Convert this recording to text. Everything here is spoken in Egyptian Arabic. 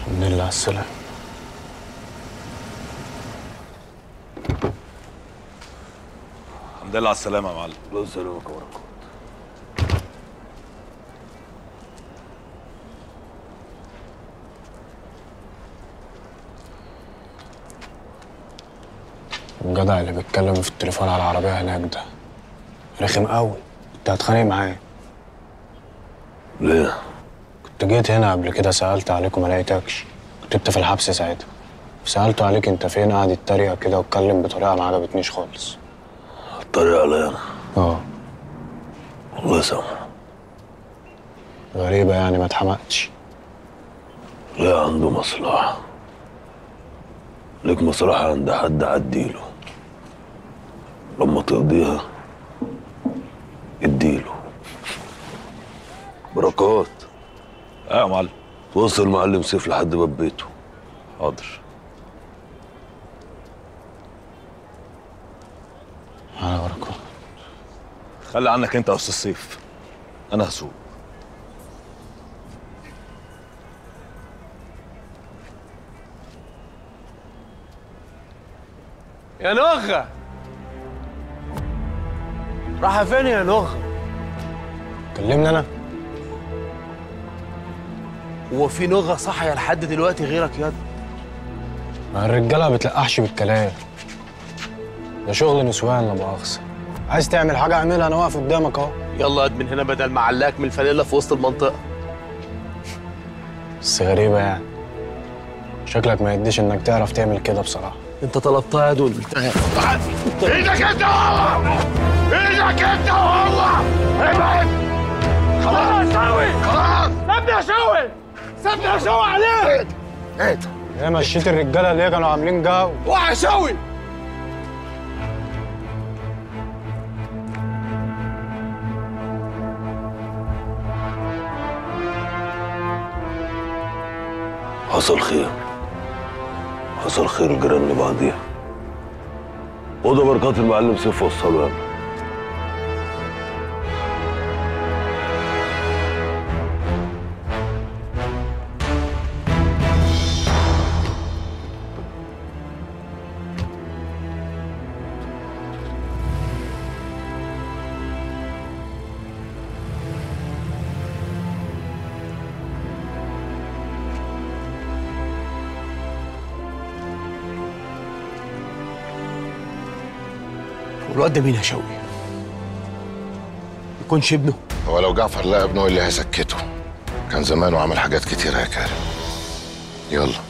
الحمد لله على السلامة الحمد لله على السلامة يا معلم الله يسلمك يا بركات الجدع اللي بيتكلم في التليفون على العربية هناك ده رخم قوي كنت هتخانق معاه ليه؟ كنت جيت هنا قبل كده سألت عليك وما لقيتكش كنت انت في الحبس ساعتها سألته عليك انت فين قعد يتريق كده واتكلم بطريقة ما عجبتنيش خالص اتريق عليا انا اه الله يسامحه غريبة يعني ما اتحمقتش ليه عنده مصلحة ليك مصلحة عند حد عديله لما تقضيها اديله بركات اه يا معلم وصل معلم سيف لحد باب بيته حاضر على بركة خلي عنك انت يا استاذ سيف انا هسوق يا نغة رايحة فين يا نغة؟ كلمني انا هو في نغة صاحية لحد دلوقتي غيرك ياد؟ ما الرجالة ما بتلقحش بالكلام ده شغل نسوان لا مؤاخذة عايز تعمل حاجة اعملها انا واقف قدامك اهو يلا قد من هنا بدل ما علاك من الفانيلا في وسط المنطقة بس غريبة يعني شكلك ما يديش انك تعرف تعمل كده بصراحة انت طلبتها يا دول ايدك انت وهو ايدك انت وهو ابعد خلاص سوي خلاص سيبني اشوي سيبني اشوي عليك اهدى ايه مشيت الرجالة اللي كانوا عاملين جو اوعى اشوي حصل خير حصل خير الجيران لبعضيها وده بركات المعلم سيف وصله يعني والواد ده مين يا شوقي؟ يكونش ابنه؟ هو لو جعفر لقى ابنه اللي هيسكته كان زمانه عمل حاجات كتيرة يا كارم يلا